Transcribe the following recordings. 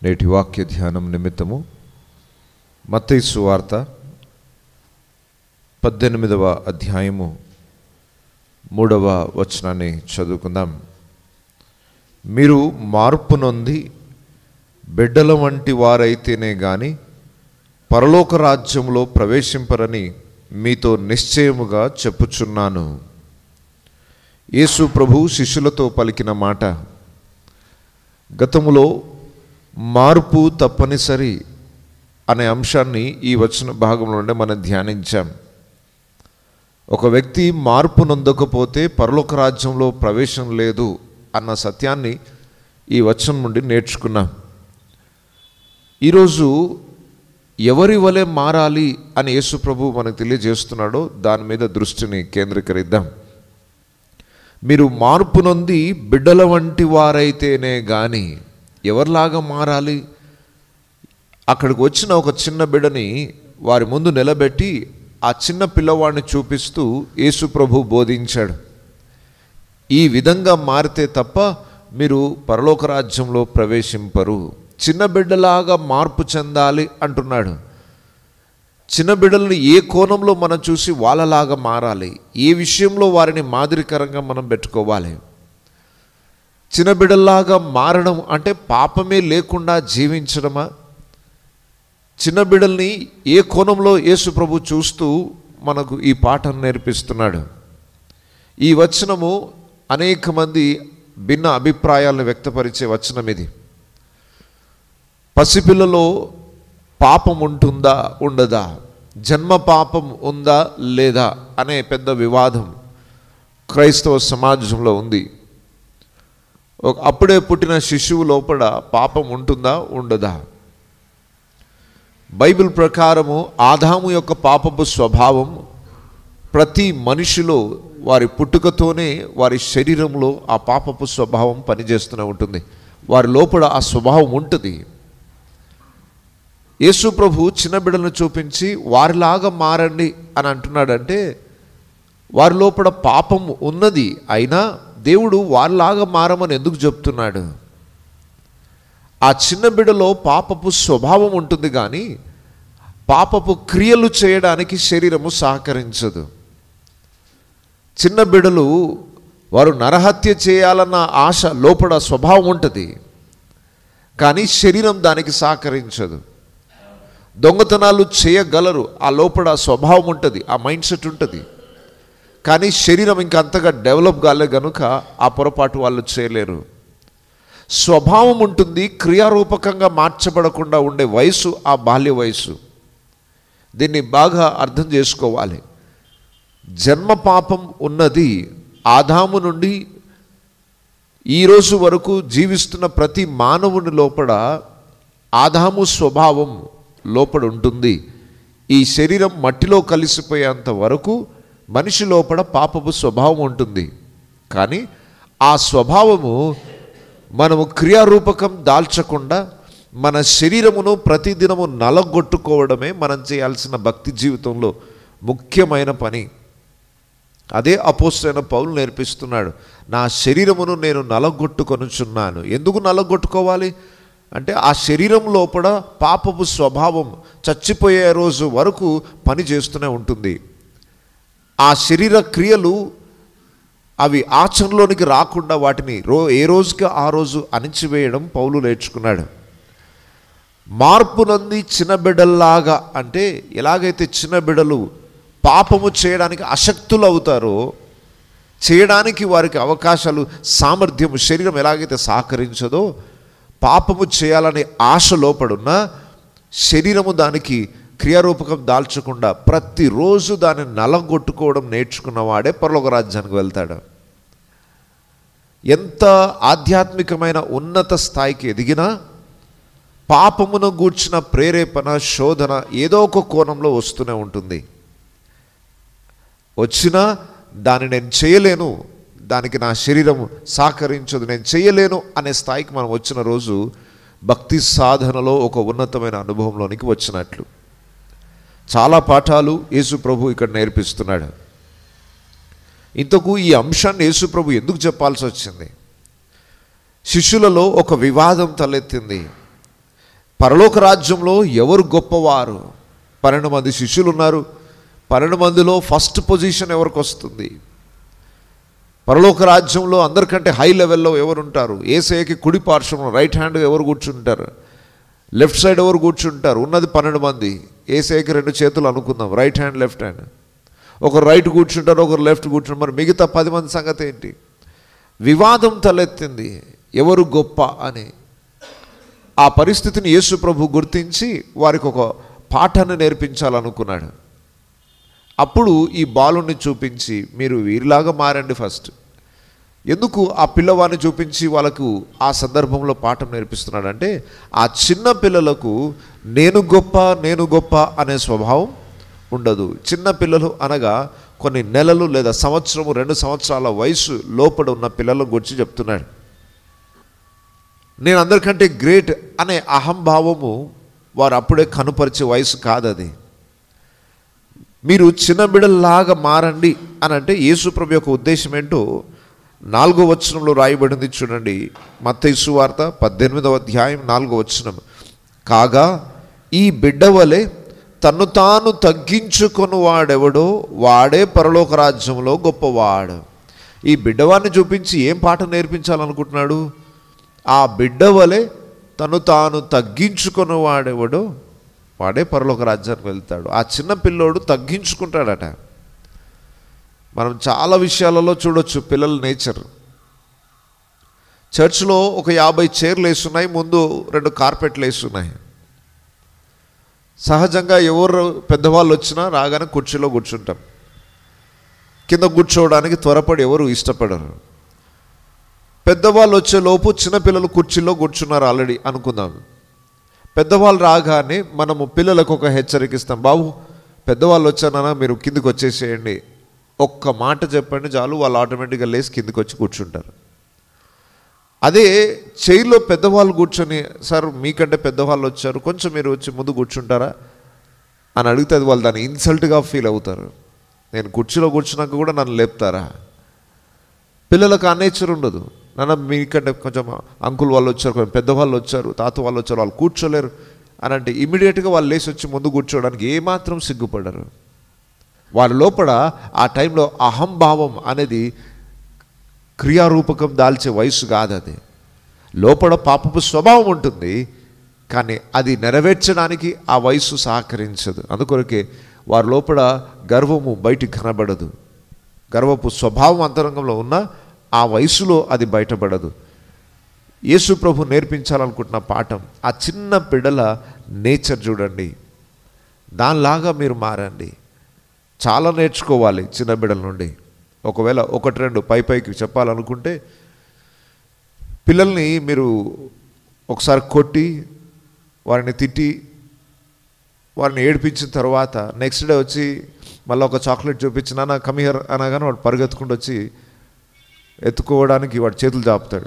నేటి వాక్య ధ్యానం నిమిత్తము మత్తయి సువార్త పద్దెనిమిదవ అధ్యాయము మూడవ వచనాన్ని చదువుకుందాం మీరు మార్పు నొంది బిడ్డల వంటి వారైతేనే గాని పరలోక రాజ్యంలో ప్రవేశింపరని మీతో నిశ్చయముగా చెప్పుచున్నాను యేసు ప్రభు శిష్యులతో పలికిన మాట గతములో మార్పు తప్పనిసరి అనే అంశాన్ని ఈ వచన భాగంలోనే మనం ధ్యానించాం ఒక వ్యక్తి మార్పు నొందకపోతే పరలోక రాజ్యంలో ప్రవేశం లేదు అన్న సత్యాన్ని ఈ వచనం నుండి నేర్చుకున్నాం ఈరోజు ఎవరి వలె మారాలి అని యేసు ప్రభు మనకు తెలియజేస్తున్నాడో దాని మీద దృష్టిని కేంద్రీకరిద్దాం మీరు మార్పు నొంది బిడ్డల వంటి వారైతేనే కానీ ఎవరిలాగా మారాలి అక్కడికి వచ్చిన ఒక చిన్న బిడ్డని వారి ముందు నిలబెట్టి ఆ చిన్న పిల్లవాడిని చూపిస్తూ యేసు ప్రభు బోధించాడు ఈ విధంగా మారితే తప్ప మీరు పరలోక రాజ్యంలో ప్రవేశింపరు చిన్న బిడ్డలాగా మార్పు చెందాలి అంటున్నాడు చిన్న బిడ్డలను ఏ కోణంలో మనం చూసి వాళ్ళలాగా మారాలి ఏ విషయంలో వారిని మాదిరికరంగా మనం పెట్టుకోవాలి చిన్న బిడ్డల్లాగా మారడం అంటే పాపమే లేకుండా జీవించడమా చిన్న బిడ్డల్ని ఏ కోణంలో యేసు ప్రభు చూస్తూ మనకు ఈ పాఠం నేర్పిస్తున్నాడు ఈ వచనము అనేక మంది భిన్న అభిప్రాయాలను వ్యక్తపరిచే వచనం ఇది పసిపిల్లలో పాపం ఉంటుందా ఉండదా జన్మ పాపం ఉందా లేదా అనే పెద్ద వివాదం క్రైస్తవ సమాజంలో ఉంది ఒక అప్పుడే పుట్టిన శిశువు లోపల పాపం ఉంటుందా ఉండదా బైబిల్ ప్రకారము ఆదాము యొక్క పాపపు స్వభావం ప్రతి మనిషిలో వారి పుట్టుకతోనే వారి శరీరంలో ఆ పాపపు స్వభావం పనిచేస్తూనే ఉంటుంది వారి లోపల ఆ స్వభావం ఉంటుంది యేసు ప్రభు చిన్న బిడ్డలను చూపించి వారిలాగా మారండి అని అంటున్నాడంటే వారి లోపల పాపం ఉన్నది అయినా దేవుడు వారిలాగా మారమని ఎందుకు చెప్తున్నాడు ఆ చిన్న బిడ్డలో పాపపు స్వభావం ఉంటుంది కానీ పాపపు క్రియలు చేయడానికి శరీరము సహకరించదు చిన్న బిడ్డలు వారు నరహత్య చేయాలన్న ఆశ లోపల స్వభావం ఉంటుంది కానీ శరీరం దానికి సహకరించదు దొంగతనాలు చేయగలరు ఆ లోపల స్వభావం ఉంటుంది ఆ మైండ్ సెట్ ఉంటుంది కానీ శరీరం ఇంకా అంతగా డెవలప్ కాలే కనుక ఆ పొరపాటు వాళ్ళు చేయలేరు స్వభావం ఉంటుంది క్రియారూపకంగా మార్చబడకుండా ఉండే వయసు ఆ బాల్య వయసు దీన్ని బాగా అర్థం చేసుకోవాలి జన్మ పాపం ఉన్నది ఆదాము నుండి ఈరోజు వరకు జీవిస్తున్న ప్రతి మానవుని లోపల ఆదాము స్వభావం లోపల ఉంటుంది ఈ శరీరం మట్టిలో కలిసిపోయేంత వరకు మనిషి లోపల పాపపు స్వభావం ఉంటుంది కానీ ఆ స్వభావము మనము క్రియారూపకం దాల్చకుండా మన శరీరమును ప్రతిదినము నలగొట్టుకోవడమే మనం చేయాల్సిన భక్తి జీవితంలో ముఖ్యమైన పని అదే అపోస్తైన పౌలు నేర్పిస్తున్నాడు నా శరీరమును నేను నలగొట్టుకొనుచున్నాను ఎందుకు నలగొట్టుకోవాలి అంటే ఆ శరీరం లోపల పాపపు స్వభావం చచ్చిపోయే రోజు వరకు పని చేస్తూనే ఉంటుంది ఆ శరీర క్రియలు అవి ఆచరణలోనికి రాకుండా వాటిని రో ఏ రోజుకి ఆ రోజు అణిచివేయడం పౌలు నేర్చుకున్నాడు మార్పు నంది చిన్న బిడ్డల్లాగా అంటే ఎలాగైతే చిన్న బిడ్డలు పాపము చేయడానికి అశక్తులు అవుతారో చేయడానికి వారికి అవకాశాలు సామర్థ్యము శరీరం ఎలాగైతే సహకరించదో పాపము చేయాలనే ఆశ లోపడున్న శరీరము దానికి క్రియారూపకం దాల్చకుండా ప్రతిరోజు దాన్ని నలగొట్టుకోవడం నేర్చుకున్నవాడే పరలోక రాజ్యానికి వెళ్తాడు ఎంత ఆధ్యాత్మికమైన ఉన్నత స్థాయికి ఎదిగినా పాపమును గూర్చిన ప్రేరేపణ శోధన ఏదో ఒక కోణంలో వస్తూనే ఉంటుంది వచ్చినా దాన్ని నేను చేయలేను దానికి నా శరీరం సహకరించదు నేను చేయలేను అనే స్థాయికి మనం వచ్చిన రోజు భక్తి సాధనలో ఒక ఉన్నతమైన అనుభవంలోనికి వచ్చినట్లు చాలా పాఠాలు యేసు ప్రభు ఇక్కడ నేర్పిస్తున్నాడు ఇంతకు ఈ అంశాన్ని యేసు ప్రభు ఎందుకు చెప్పాల్సి వచ్చింది శిష్యులలో ఒక వివాదం తలెత్తింది పరలోక రాజ్యంలో ఎవరు గొప్పవారు పన్నెండు మంది శిష్యులు ఉన్నారు పన్నెండు మందిలో ఫస్ట్ పొజిషన్ ఎవరికి వస్తుంది పరలోక రాజ్యంలో అందరికంటే హై లెవెల్లో ఎవరు ఉంటారు ఏసఐకి కుడి పార్శ్వంలో రైట్ హ్యాండ్ ఎవరు కూర్చుంటారు లెఫ్ట్ సైడ్ ఎవరు కూర్చుంటారు ఉన్నది పన్నెండు మంది ఏసఐకి రెండు చేతులు అనుకుందాం రైట్ హ్యాండ్ లెఫ్ట్ హ్యాండ్ ఒకరు రైట్ కూర్చుంటారు ఒకరు లెఫ్ట్ కూర్చుంటారు మరి మిగతా పది మంది సంగతి ఏంటి వివాదం తలెత్తింది ఎవరు గొప్ప అని ఆ పరిస్థితిని యేసు ప్రభు గుర్తించి వారికి ఒక పాఠాన్ని నేర్పించాలనుకున్నాడు అప్పుడు ఈ బాలుని చూపించి మీరు వీరిలాగా మారండి ఫస్ట్ ఎందుకు ఆ పిల్లవాడిని చూపించి వాళ్ళకు ఆ సందర్భంలో పాఠం నేర్పిస్తున్నాడు అంటే ఆ చిన్న పిల్లలకు నేను గొప్ప నేను గొప్ప అనే స్వభావం ఉండదు చిన్న పిల్లలు అనగా కొన్ని నెలలు లేదా సంవత్సరము రెండు సంవత్సరాల వయసు లోపల ఉన్న పిల్లల గురించి చెప్తున్నాడు నేను అందరికంటే గ్రేట్ అనే అహంభావము వారు అప్పుడే కనుపరిచే వయసు కాదు అది మీరు చిన్న బిడ్డల్లాగా మారండి అని అంటే యేసుప్రభు యొక్క ఉద్దేశం ఏంటో నాలుగో వచనంలో రాయబడింది చూడండి మత్తైసు వార్త పద్దెనిమిదవ అధ్యాయం నాలుగో వచనం కాగా ఈ బిడ్డ వలె తన్ను తాను తగ్గించుకొని వాడెవడో వాడే పరలోక రాజ్యంలో గొప్పవాడు ఈ బిడ్డవాడిని చూపించి ఏం పాఠం నేర్పించాలనుకుంటున్నాడు ఆ బిడ్డ వలె తను తాను తగ్గించుకొని వాడెవడో వాడే పరలోక రాజ్యానికి వెళ్తాడు ఆ చిన్న పిల్లోడు తగ్గించుకుంటాడట మనం చాలా విషయాలలో చూడొచ్చు పిల్లల నేచర్ చర్చ్లో ఒక యాభై చైర్లు వేస్తున్నాయి ముందు రెండు కార్పెట్లు వేస్తున్నాయి సహజంగా ఎవరు పెద్దవాళ్ళు వచ్చినా రాగానే కుర్చీలో కూర్చుంటాం కింద కూర్చోవడానికి త్వరపడి ఎవరు ఇష్టపడరు పెద్దవాళ్ళు వచ్చే లోపు చిన్నపిల్లలు కుర్చీలో కూర్చున్నారు ఆల్రెడీ అనుకుందాం పెద్దవాళ్ళు రాగానే మనము పిల్లలకు ఒక హెచ్చరిక ఇస్తాం బాబు పెద్దవాళ్ళు వచ్చానా మీరు కిందికి వచ్చేసేయండి ఒక్క మాట చెప్పండి చాలు వాళ్ళు ఆటోమేటిక్గా లేచి కిందికి వచ్చి కూర్చుంటారు అదే చైర్లో పెద్దవాళ్ళు కూర్చొని సార్ మీకంటే పెద్దవాళ్ళు వచ్చారు కొంచెం మీరు వచ్చి ముందు కూర్చుంటారా అని అడిగితే అది వాళ్ళు దాన్ని ఇన్సల్ట్గా ఫీల్ అవుతారు నేను కుర్చీలో కూర్చున్నాక కూడా నన్ను లేపుతారా పిల్లలకు ఆ నేచర్ ఉండదు నాన్న మీకంటే కొంచెం అంకుల్ వాళ్ళు వచ్చారు కొంచెం పెద్దవాళ్ళు వచ్చారు తాత వాళ్ళు వచ్చారు వాళ్ళు కూర్చోలేరు అని అంటే ఇమీడియట్గా వాళ్ళు లేచి వచ్చి ముందు కూర్చోవడానికి ఏమాత్రం సిగ్గుపడరు వారి లోపల ఆ టైంలో అహంభావం అనేది క్రియారూపకం దాల్చే వయసు కాదు అది లోపల పాపపు స్వభావం ఉంటుంది కానీ అది నెరవేర్చడానికి ఆ వయసు సహకరించదు అందుకొరకే వారి లోపల గర్వము బయటికి కనబడదు గర్వపు స్వభావం అంతరంగంలో ఉన్న ఆ వయసులో అది బయటపడదు యేసు ప్రభు నేర్పించాలనుకుంటున్న పాఠం ఆ చిన్న బిడ్డల నేచర్ చూడండి దానిలాగా మీరు మారండి చాలా నేర్చుకోవాలి చిన్న బిడ్డల నుండి ఒకవేళ ఒకటి రెండు పై పైకి చెప్పాలనుకుంటే పిల్లల్ని మీరు ఒకసారి కొట్టి వారిని తిట్టి వారిని ఏడిపించిన తర్వాత నెక్స్ట్ డే వచ్చి మళ్ళీ ఒక చాక్లెట్ చూపించిన నా కమిహర్ అనగానే వాడు పరిగెత్తుకుంటూ వచ్చి ఎత్తుకోవడానికి వాడు చేతులు చాపుతాడు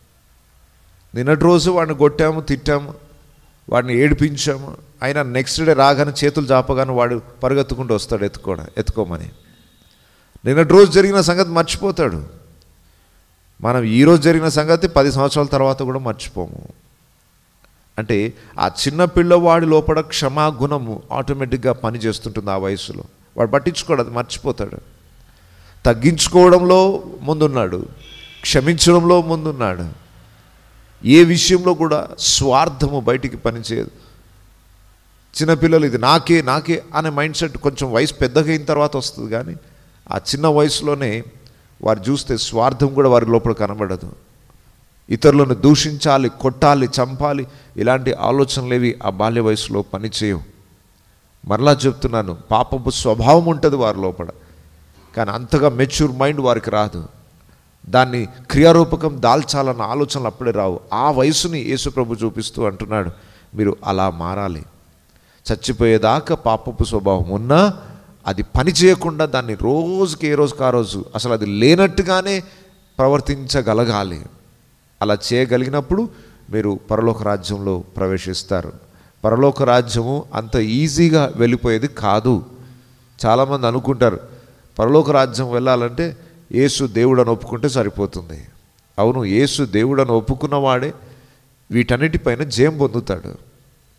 నిన్నటి రోజు వాడిని కొట్టాము తిట్టాము వాడిని ఏడిపించాము అయినా నెక్స్ట్ డే రాగానే చేతులు చాపగానే వాడు పరిగెత్తుకుంటూ వస్తాడు ఎత్తుకోవడం ఎత్తుకోమని నిన్నటి రోజు జరిగిన సంగతి మర్చిపోతాడు మనం ఈరోజు జరిగిన సంగతి పది సంవత్సరాల తర్వాత కూడా మర్చిపోము అంటే ఆ చిన్న పిల్లవాడి లోపల క్షమాగుణము ఆటోమేటిక్గా పనిచేస్తుంటుంది ఆ వయసులో వాడు పట్టించుకోడు అది మర్చిపోతాడు తగ్గించుకోవడంలో ముందున్నాడు క్షమించడంలో ముందున్నాడు ఏ విషయంలో కూడా స్వార్థము బయటికి పనిచేయదు చిన్నపిల్లలు ఇది నాకే నాకే అనే మైండ్ సెట్ కొంచెం వయసు పెద్దగా అయిన తర్వాత వస్తుంది కానీ ఆ చిన్న వయసులోనే వారు చూస్తే స్వార్థం కూడా వారి లోపల కనబడదు ఇతరులను దూషించాలి కొట్టాలి చంపాలి ఇలాంటి ఆలోచనలేవి ఆ బాల్య వయసులో పనిచేయవు మరలా చెప్తున్నాను పాపపు స్వభావం ఉంటుంది వారి లోపల కానీ అంతగా మెచ్యూర్ మైండ్ వారికి రాదు దాన్ని క్రియారూపకం దాల్చాలన్న ఆలోచనలు అప్పుడే రావు ఆ వయసుని యేసుప్రభు చూపిస్తూ అంటున్నాడు మీరు అలా మారాలి చచ్చిపోయేదాకా పాపపు స్వభావం ఉన్నా అది పని చేయకుండా దాన్ని రోజుకి ఏ రోజుకి ఆ రోజు అసలు అది లేనట్టుగానే ప్రవర్తించగలగాలి అలా చేయగలిగినప్పుడు మీరు పరలోక రాజ్యంలో ప్రవేశిస్తారు పరలోక రాజ్యము అంత ఈజీగా వెళ్ళిపోయేది కాదు చాలామంది అనుకుంటారు పరలోక రాజ్యం వెళ్ళాలంటే యేసు దేవుడని ఒప్పుకుంటే సరిపోతుంది అవును యేసు దేవుడని ఒప్పుకున్నవాడే వీటన్నిటిపైన జయం పొందుతాడు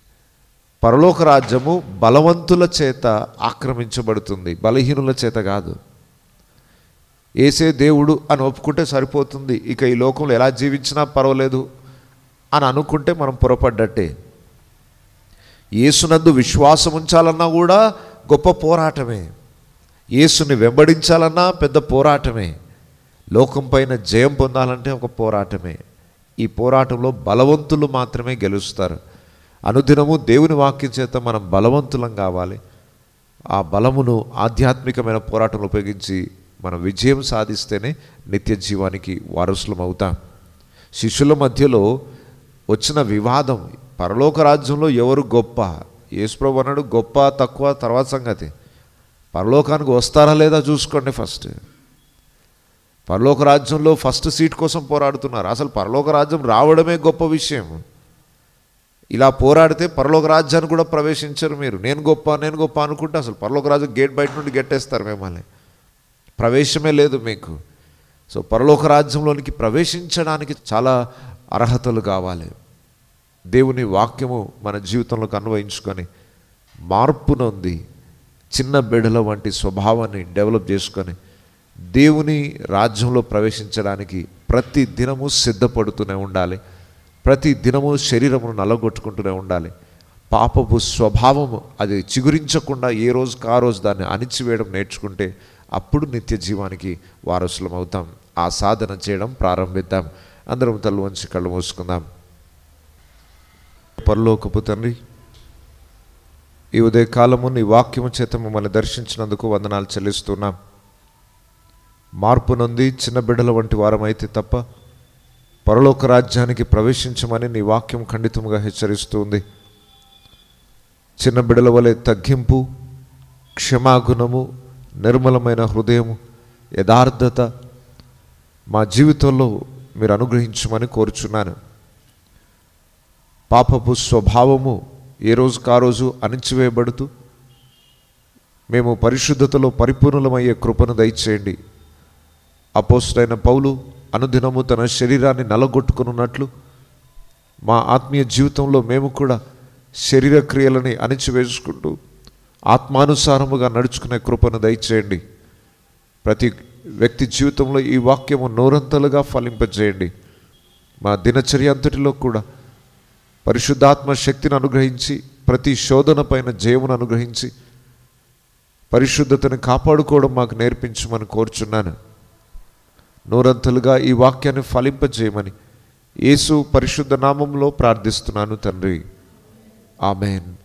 పరలోక రాజ్యము బలవంతుల చేత ఆక్రమించబడుతుంది బలహీనుల చేత కాదు ఏసే దేవుడు అని ఒప్పుకుంటే సరిపోతుంది ఇక ఈ లోకంలో ఎలా జీవించినా పర్వాలేదు అని అనుకుంటే మనం పొరపడ్డట్టే యేసునందు విశ్వాసం ఉంచాలన్నా కూడా గొప్ప పోరాటమే యేసుని వెంబడించాలన్నా పెద్ద పోరాటమే లోకం పైన జయం పొందాలంటే ఒక పోరాటమే ఈ పోరాటంలో బలవంతులు మాత్రమే గెలుస్తారు అనుదినము దేవుని వాక్యం చేత మనం బలవంతులం కావాలి ఆ బలమును ఆధ్యాత్మికమైన పోరాటంలో ఉపయోగించి మనం విజయం సాధిస్తేనే నిత్య జీవానికి వారసులం అవుతాం శిష్యుల మధ్యలో వచ్చిన వివాదం పరలోక రాజ్యంలో ఎవరు గొప్ప యేసుప్రభు అన్నాడు గొప్ప తక్కువ తర్వాత సంగతి పరలోకానికి వస్తారా లేదా చూసుకోండి ఫస్ట్ పరలోక రాజ్యంలో ఫస్ట్ సీట్ కోసం పోరాడుతున్నారు అసలు పరలోక రాజ్యం రావడమే గొప్ప విషయం ఇలా పోరాడితే పరలోక రాజ్యాన్ని కూడా ప్రవేశించరు మీరు నేను గొప్ప నేను గొప్ప అనుకుంటే అసలు పరలోక రాజ్యం గేట్ బయట నుండి గెట్టేస్తారు మిమ్మల్ని ప్రవేశమే లేదు మీకు సో పరలోక రాజ్యంలోనికి ప్రవేశించడానికి చాలా అర్హతలు కావాలి దేవుని వాక్యము మన జీవితంలోకి అన్వయించుకొని మార్పు నొంది చిన్న బిడల వంటి స్వభావాన్ని డెవలప్ చేసుకొని దేవుని రాజ్యంలో ప్రవేశించడానికి ప్రతి దినము సిద్ధపడుతూనే ఉండాలి ప్రతి దినము శరీరమును నల్లగొట్టుకుంటూనే ఉండాలి పాపపు స్వభావము అది చిగురించకుండా ఏ రోజుకి ఆ రోజు దాన్ని అణిచివేయడం నేర్చుకుంటే అప్పుడు నిత్య జీవానికి వారసులం అవుతాం ఆ సాధన చేయడం ప్రారంభిద్దాం అందరం తల్లు వంచి కళ్ళు మూసుకుందాం పరలోకపు తండ్రి ఈ ఉదయ కాలము నీ వాక్యము చేత మమ్మల్ని దర్శించినందుకు వందనాలు చెల్లిస్తున్నాం మార్పు నొంది చిన్న బిడ్డల వంటి వారమైతే తప్ప పరలోక రాజ్యానికి ప్రవేశించమని నీ వాక్యం ఖండితంగా హెచ్చరిస్తుంది చిన్న బిడ్డల వలె తగ్గింపు క్షమాగుణము నిర్మలమైన హృదయము యథార్థత మా జీవితంలో మీరు అనుగ్రహించమని కోరుచున్నాను పాపపు స్వభావము ఏ రోజుకు ఆ రోజు అణిచివేయబడుతూ మేము పరిశుద్ధతలో పరిపూర్ణమయ్యే కృపను దయచేయండి అపోస్టైన పౌలు అనుదినము తన శరీరాన్ని నలగొట్టుకున్నట్లు మా ఆత్మీయ జీవితంలో మేము కూడా శరీర క్రియలని అణిచివేసుకుంటూ ఆత్మానుసారముగా నడుచుకునే కృపను దయచేయండి ప్రతి వ్యక్తి జీవితంలో ఈ వాక్యము నూరంతలుగా ఫలింపజేయండి మా దినచర్య అంతటిలో కూడా పరిశుద్ధాత్మ శక్తిని అనుగ్రహించి ప్రతి శోధన పైన జయమును అనుగ్రహించి పరిశుద్ధతను కాపాడుకోవడం మాకు నేర్పించమని కోరుచున్నాను నూరంతలుగా ఈ వాక్యాన్ని ఫలింపజేయమని యేసు పరిశుద్ధ నామంలో ప్రార్థిస్తున్నాను తండ్రి ఆమెన్